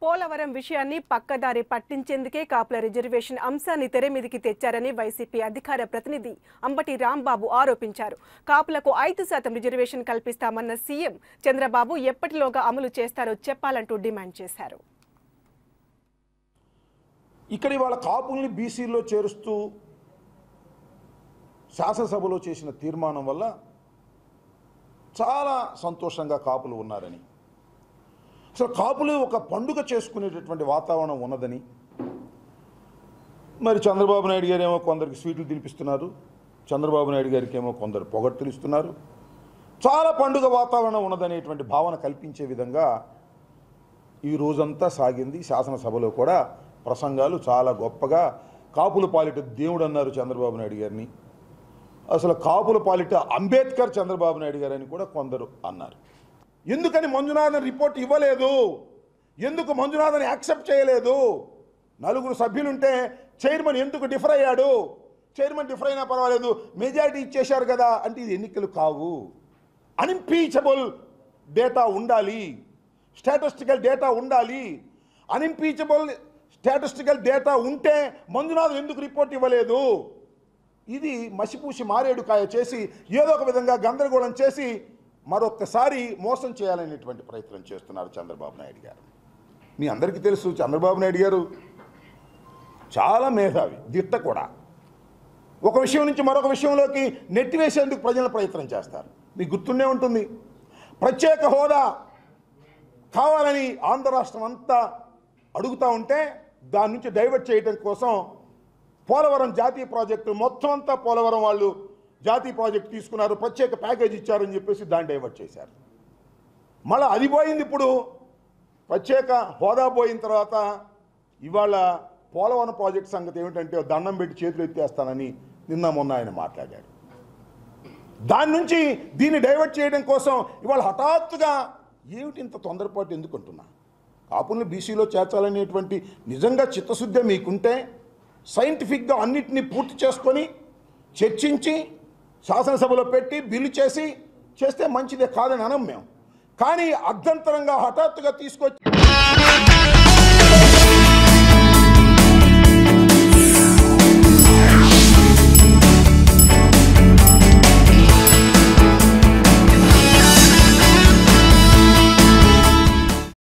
పోలవరం విషయాన్ని పక్కదారి పట్టించేందుకే కాపుల రిజర్వేషన్ అంశాన్ని తెరమీదికి తెచ్చారని వైసీపీ అధికార ప్రతినిధి అంబటి రాంబాబు ఆరోపించారు కాపులకు ఐదు శాతం రిజర్వేషన్ కల్పిస్తామన్న సీఎం చంద్రబాబు ఎప్పటిలోగా అమలు చేస్తారో చెప్పాలంటూ డిమాండ్ చేశారు ఇక్కడ ఇవాళ కాపుల్ని బీసీలో చేరుస్తూ శాసనసభలో చేసిన తీర్మానం వల్ల చాలా సంతోషంగా కాపులు ఉన్నారని అసలు కాపులు ఒక పండుగ చేసుకునేటటువంటి వాతావరణం ఉన్నదని మరి చంద్రబాబు నాయుడు గారు ఏమో కొందరికి స్వీట్లు తినిపిస్తున్నారు చంద్రబాబు నాయుడు గారికి ఏమో కొందరు పొగడ్తలు ఇస్తున్నారు చాలా పండుగ వాతావరణం ఉన్నదనేటువంటి భావన కల్పించే విధంగా ఈ రోజంతా సాగింది శాసనసభలో కూడా ప్రసంగాలు చాలా గొప్పగా కాపుల పాలిట దేవుడు అన్నారు చంద్రబాబు నాయుడు గారిని అసలు కాపుల పాలిట అంబేద్కర్ చంద్రబాబు నాయుడు గారని కూడా కొందరు అన్నారు ఎందుకని మంజునాథన్ రిపోర్ట్ ఇవ్వలేదు ఎందుకు మంజునాథన్ యాక్సెప్ట్ చేయలేదు నలుగురు సభ్యులుంటే చైర్మన్ ఎందుకు డిఫర్ అయ్యాడు చైర్మన్ డిఫర్ అయినా పర్వాలేదు మెజారిటీ ఇచ్చేశారు కదా అంటే ఇది ఎన్నికలు కావు అన్ఇంపీచబుల్ డేటా ఉండాలి స్టాటిస్టికల్ డేటా ఉండాలి అన్ఇంపీచబుల్ స్టాటిస్టికల్ డేటా ఉంటే మంజునాథ్ ఎందుకు రిపోర్ట్ ఇవ్వలేదు ఇది మసిపూసి మారేడుకాయ చేసి ఏదో ఒక విధంగా గందరగోళం చేసి మరొక్కసారి మోసం చేయాలనేటువంటి ప్రయత్నం చేస్తున్నారు చంద్రబాబు నాయుడు గారు మీ అందరికీ తెలుసు చంద్రబాబు నాయుడు గారు చాలా మేధావి దిట్ట కూడా ఒక విషయం నుంచి మరొక విషయంలోకి నెట్టివేసేందుకు ప్రజల ప్రయత్నం చేస్తారు మీకు గుర్తుండే ఉంటుంది ప్రత్యేక హోదా కావాలని ఆంధ్ర రాష్ట్రం అంతా అడుగుతూ ఉంటే దాని నుంచి డైవర్ట్ చేయడం కోసం పోలవరం జాతీయ ప్రాజెక్టు మొత్తం అంతా పోలవరం వాళ్ళు జాతీయ ప్రాజెక్టు తీసుకున్నారు ప్రత్యేక ప్యాకేజ్ ఇచ్చారని చెప్పేసి దాన్ని డైవర్ట్ చేశారు మళ్ళీ అది పోయింది ఇప్పుడు ప్రత్యేక హోదా పోయిన తర్వాత ఇవాళ పోలవరం ప్రాజెక్ట్ సంగతి ఏమిటంటే దండం పెట్టి చేతులు ఎత్తేస్తానని నిన్న మొన్న ఆయన మాట్లాడాడు దాని నుంచి దీన్ని డైవర్ట్ చేయడం కోసం ఇవాళ హఠాత్తుగా ఏమిటి ఇంత తొందరపాటు ఎందుకు అంటున్నా కాపుల్ని బీసీలో చేర్చాలనేటువంటి నిజంగా చిత్తశుద్ధి మీకుంటే సైంటిఫిక్గా అన్నిటినీ పూర్తి చేసుకొని చర్చించి శాసనసభలో పెట్టి బిల్లు చేసి చేస్తే మంచిదే కాదని అనం మేము కానీ అర్ధంతరంగా హఠాత్తుగా తీసుకొచ్చి